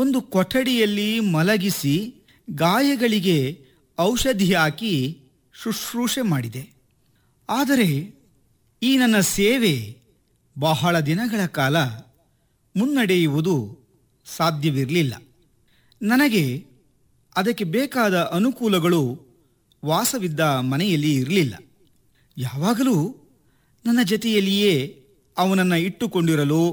ಒಂದು ಕೊಠಡಿಯಲ್ಲಿ ಮಲಗಿಸಿ ಗಾಯಗಳಿಗೆ ಔಷಧಿ ಹಾಕಿ ಶುಶ್ರೂಷೆ ಮಾಡಿದೆ ಆದರೆ ಈ ನನ್ನ ಸೇವೆ ಬಹಳ ದಿನಗಳ ಕಾಲ ಮುನ್ನಡೆಯುವುದು ಸಾಧ್ಯವಿರಲಿಲ್ಲ ನನಗೆ ಅದಕ್ಕೆ ಬೇಕಾದ ಅನುಕೂಲಗಳು ವಾಸವಿದ್ದ ಮನೆಯಲ್ಲಿ ಇರಲಿಲ್ಲ ಯಾವಾಗಲೂ ನನ್ನ ಜತೆಯಲ್ಲಿಯೇ ಅವನನ್ನು ಇಟ್ಟುಕೊಂಡಿರಲು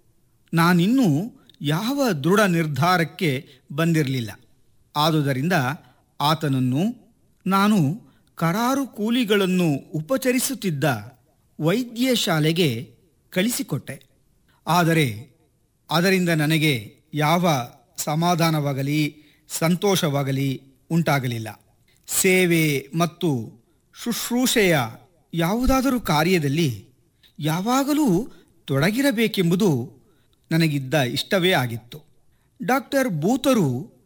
ನಾನಿನ್ನೂ ಯಾವ ದೃಢ ನಿರ್ಧಾರಕ್ಕೆ ಬಂದಿರಲಿಲ್ಲ ಆದುದರಿಂದ ಆತನನ್ನು ನಾನು ಕರಾರು ಕೂಲಿಗಳನ್ನು ಉಪಚರಿಸುತ್ತಿದ್ದ ವೈದ್ಯ ಶಾಲೆಗೆ ಕಳಿಸಿಕೊಟ್ಟೆ ಆದರೆ ಅದರಿಂದ ನನಗೆ ಯಾವ ಸಮಾಧಾನವಾಗಲಿ ಸಂತೋಷವಾಗಲಿ ಉಂಟಾಗಲಿಲ್ಲ ಸೇವೆ ಮತ್ತು ಶುಶ್ರೂಷೆಯ ಯಾವುದಾದರೂ ಕಾರ್ಯದಲ್ಲಿ ಯಾವಾಗಲೂ ತೊಡಗಿರಬೇಕೆಂಬುದು ನನಗಿದ್ದ ಇಷ್ಟವೇ ಆಗಿತ್ತು ಡಾಕ್ಟರ್ ಬೂತರು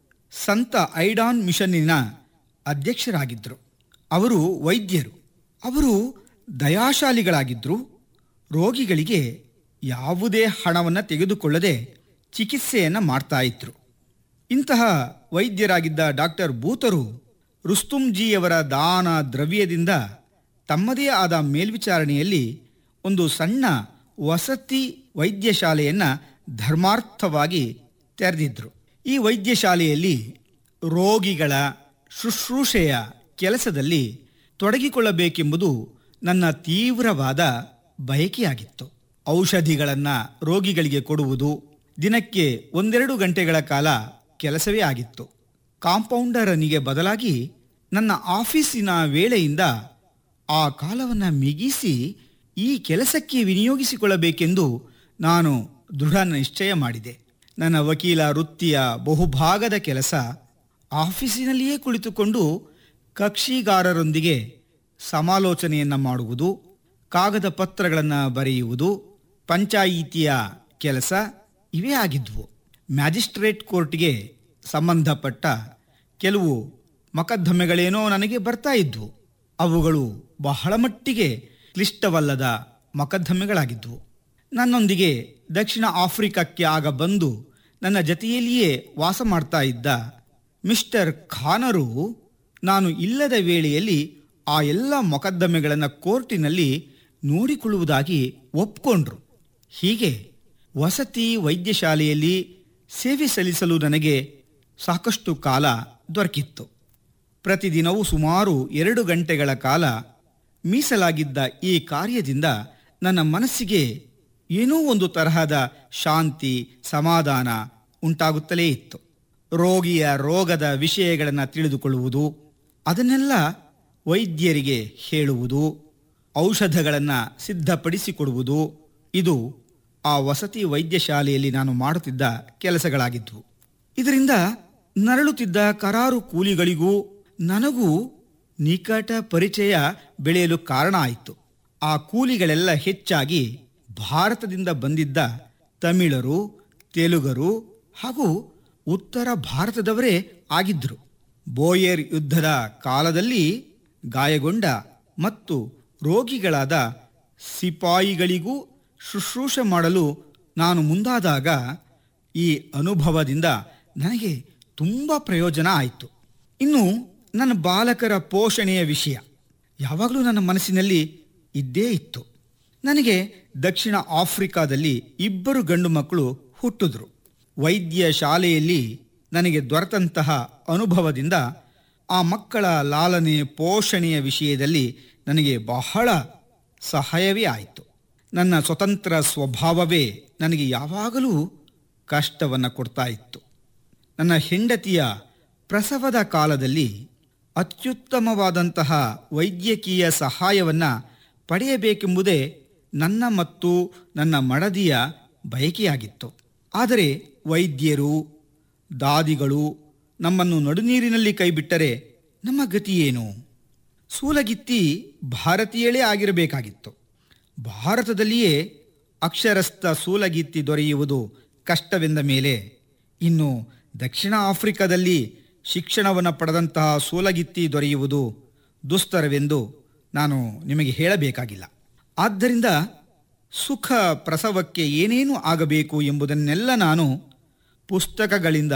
ಸಂತ ಐಡಾನ್ ಮಿಷನ್ನಿನ ಅಧ್ಯಕ್ಷರಾಗಿದ್ದರು ಅವರು ವೈದ್ಯರು ಅವರು ದಯಾಶಾಲಿಗಳಾಗಿದ್ದರು ರೋಗಿಗಳಿಗೆ ಯಾವುದೇ ಹಣವನ್ನು ತೆಗೆದುಕೊಳ್ಳದೆ ಚಿಕಿತ್ಸೆಯನ್ನು ಮಾಡ್ತಾ ಇದ್ರು ಇಂತಹ ವೈದ್ಯರಾಗಿದ್ದ ಡಾಕ್ಟರ್ ಬೂತರು ರುಸ್ತುಂಜಿಯವರ ದಾನ ದ್ರವ್ಯದಿಂದ ತಮ್ಮದೇ ಆದ ಮೇಲ್ವಿಚಾರಣೆಯಲ್ಲಿ ಒಂದು ಸಣ್ಣ ವಸತಿ ವೈದ್ಯಶಾಲೆಯನ್ನು ಧರ್ಮಾರ್ಥವಾಗಿ ತೆರೆದಿದ್ರು ಈ ವೈದ್ಯಶಾಲೆಯಲ್ಲಿ ರೋಗಿಗಳ ಶುಶ್ರೂಷೆಯ ಕೆಲಸದಲ್ಲಿ ತೊಡಗಿಕೊಳ್ಳಬೇಕೆಂಬುದು ನನ್ನ ತೀವ್ರವಾದ ಬಯಕೆಯಾಗಿತ್ತು ಔಷಧಿಗಳನ್ನು ರೋಗಿಗಳಿಗೆ ಕೊಡುವುದು ದಿನಕ್ಕೆ ಒಂದೆರಡು ಗಂಟೆಗಳ ಕಾಲ ಕೆಲಸವೇ ಆಗಿತ್ತು ಕಾಂಪೌಂಡರನಿಗೆ ಬದಲಾಗಿ ನನ್ನ ಆಫೀಸಿನ ವೇಳೆಯಿಂದ ಆ ಕಾಲವನ್ನು ಮಿಗಿಸಿ ಈ ಕೆಲಸಕ್ಕೆ ವಿನಿಯೋಗಿಸಿಕೊಳ್ಳಬೇಕೆಂದು ನಾನು ದೃಢ ನಿಶ್ಚಯ ಮಾಡಿದೆ ನನ್ನ ವಕೀಲ ವೃತ್ತಿಯ ಬಹುಭಾಗದ ಕೆಲಸ ಆಫೀಸಿನಲ್ಲಿಯೇ ಕುಳಿತುಕೊಂಡು ಕಕ್ಷಿಗಾರರೊಂದಿಗೆ ಸಮಾಲೋಚನೆಯನ್ನು ಮಾಡುವುದು ಕಾಗದ ಪತ್ರಗಳನ್ನು ಬರೆಯುವುದು ಪಂಚಾಯಿತಿಯ ಕೆಲಸ ಇವೇ ಆಗಿದ್ವು ಮ್ಯಾಜಿಸ್ಟ್ರೇಟ್ ಕೋರ್ಟ್ಗೆ ಸಂಬಂಧಪಟ್ಟ ಕೆಲವು ಮೊಕದ್ದಮೆಗಳೇನೋ ನನಗೆ ಬರ್ತಾ ಇದ್ವು ಅವುಗಳು ಬಹಳ ಮಟ್ಟಿಗೆ ಕ್ಲಿಷ್ಟವಲ್ಲದ ಮೊಕದ್ದಮೆಗಳಾಗಿದ್ವು ನನ್ನೊಂದಿಗೆ ದಕ್ಷಿಣ ಆಫ್ರಿಕಕ್ಕೆ ಆಗ ಬಂದು ನನ್ನ ಜತೆಯಲ್ಲಿಯೇ ವಾಸ ಮಾಡ್ತಾ ಇದ್ದ ಮಿಸ್ಟರ್ ಖಾನರು ನಾನು ಇಲ್ಲದ ವೇಳೆಯಲ್ಲಿ ಆ ಎಲ್ಲ ಮೊಕದ್ದಮೆಗಳನ್ನು ಕೋರ್ಟಿನಲ್ಲಿ ನೋಡಿಕೊಳ್ಳುವುದಾಗಿ ಒಪ್ಕೊಂಡ್ರು ಹೀಗೆ ವಸತಿ ವೈದ್ಯಶಾಲೆಯಲ್ಲಿ ಸೇವೆ ಸಲ್ಲಿಸಲು ನನಗೆ ಸಾಕಷ್ಟು ಕಾಲ ದೊರಕಿತ್ತು ಪ್ರತಿದಿನವೂ ಸುಮಾರು ಎರಡು ಗಂಟೆಗಳ ಕಾಲ ಮೀಸಲಾಗಿದ್ದ ಈ ಕಾರ್ಯದಿಂದ ನನ್ನ ಮನಸ್ಸಿಗೆ ಏನೋ ಒಂದು ತರಹದ ಶಾಂತಿ ಸಮಾಧಾನ ಉಂಟಾಗುತ್ತಲೇ ಇತ್ತು ರೋಗಿಯ ರೋಗದ ವಿಷಯಗಳನ್ನು ತಿಳಿದುಕೊಳ್ಳುವುದು ಅದನ್ನೆಲ್ಲ ವೈದ್ಯರಿಗೆ ಹೇಳುವುದು ಔಷಧಗಳನ್ನು ಸಿದ್ಧಪಡಿಸಿಕೊಡುವುದು ಇದು ಆ ವಸತಿ ವೈದ್ಯಶಾಲೆಯಲ್ಲಿ ನಾನು ಮಾಡುತ್ತಿದ್ದ ಕೆಲಸಗಳಾಗಿದ್ವು ಇದರಿಂದ ನರಳುತ್ತಿದ್ದ ಕರಾರು ಕೂಲಿಗಳಿಗೂ ನನಗೂ ನಿಕಟ ಪರಿಚಯ ಬೆಳೆಯಲು ಕಾರಣ ಆಯಿತು ಆ ಕೂಲಿಗಳೆಲ್ಲ ಹೆಚ್ಚಾಗಿ ಭಾರತದಿಂದ ಬಂದಿದ್ದ ತಮಿಳರು ತೆಲುಗರು ಹಾಗೂ ಉತ್ತರ ಭಾರತದವರೇ ಆಗಿದ್ದರು ಬೋಯರ್ ಯುದ್ಧದ ಕಾಲದಲ್ಲಿ ಗಾಯಗೊಂಡ ಮತ್ತು ರೋಗಿಗಳಾದ ಸಿಪಾಯಿಗಳಿಗೂ ಶುಶ್ರೂಷೆ ಮಾಡಲು ನಾನು ಮುಂದಾದಾಗ ಈ ಅನುಭವದಿಂದ ನನಗೆ ತುಂಬ ಪ್ರಯೋಜನ ಆಯಿತು ಇನ್ನು ನನ್ನ ಬಾಲಕರ ಪೋಷಣೆಯ ವಿಷಯ ಯಾವಾಗಲೂ ನನ್ನ ಮನಸ್ಸಿನಲ್ಲಿ ಇದ್ದೇ ಇತ್ತು ನನಗೆ ದಕ್ಷಿಣ ಆಫ್ರಿಕಾದಲ್ಲಿ ಇಬ್ಬರು ಗಂಡು ಮಕ್ಕಳು ಹುಟ್ಟಿದ್ರು ವೈದ್ಯ ಶಾಲೆಯಲ್ಲಿ ನನಗೆ ದೊರೆತಂತಹ ಅನುಭವದಿಂದ ಆ ಮಕ್ಕಳ ಲಾಲನೆ ಪೋಷಣೆಯ ವಿಷಯದಲ್ಲಿ ನನಗೆ ಬಹಳ ಸಹಾಯವೇ ಆಯಿತು ನನ್ನ ಸ್ವತಂತ್ರ ಸ್ವಭಾವವೇ ನನಗೆ ಯಾವಾಗಲೂ ಕಷ್ಟವನ್ನು ಕೊಡ್ತಾ ಇತ್ತು ನನ್ನ ಹೆಂಡತಿಯ ಪ್ರಸವದ ಕಾಲದಲ್ಲಿ ಅತ್ಯುತ್ತಮವಾದಂತಹ ವೈದ್ಯಕೀಯ ಸಹಾಯವನ್ನು ಪಡೆಯಬೇಕೆಂಬುದೇ ನನ್ನ ಮತ್ತು ನನ್ನ ಮಡದಿಯ ಬಯಕೆಯಾಗಿತ್ತು ಆದರೆ ವೈದ್ಯರು ದಾದಿಗಳು ನಮ್ಮನ್ನು ನಡುನೀರಿನಲ್ಲಿ ಕೈಬಿಟ್ಟರೆ ನಮ್ಮ ಗತಿಯೇನು ಸೂಲಗಿತ್ತಿ ಭಾರತೀಯಳೇ ಆಗಿರಬೇಕಾಗಿತ್ತು ಭಾರತದಲ್ಲಿಯೇ ಅಕ್ಷರಸ್ಥ ಸೂಲಗಿತ್ತಿ ದೊರೆಯುವುದು ಕಷ್ಟವೆಂದ ಮೇಲೆ ಇನ್ನು ದಕ್ಷಿಣ ಆಫ್ರಿಕಾದಲ್ಲಿ ಶಿಕ್ಷಣವನ್ನು ಪಡೆದಂತಹ ಸೂಲಗಿತ್ತಿ ದೊರೆಯುವುದು ದುಸ್ತರವೆಂದು ನಾನು ನಿಮಗೆ ಹೇಳಬೇಕಾಗಿಲ್ಲ ಆದ್ದರಿಂದ ಸುಖ ಪ್ರಸವಕ್ಕೆ ಏನೇನು ಆಗಬೇಕು ಎಂಬುದನ್ನೆಲ್ಲ ನಾನು ಪುಸ್ತಕಗಳಿಂದ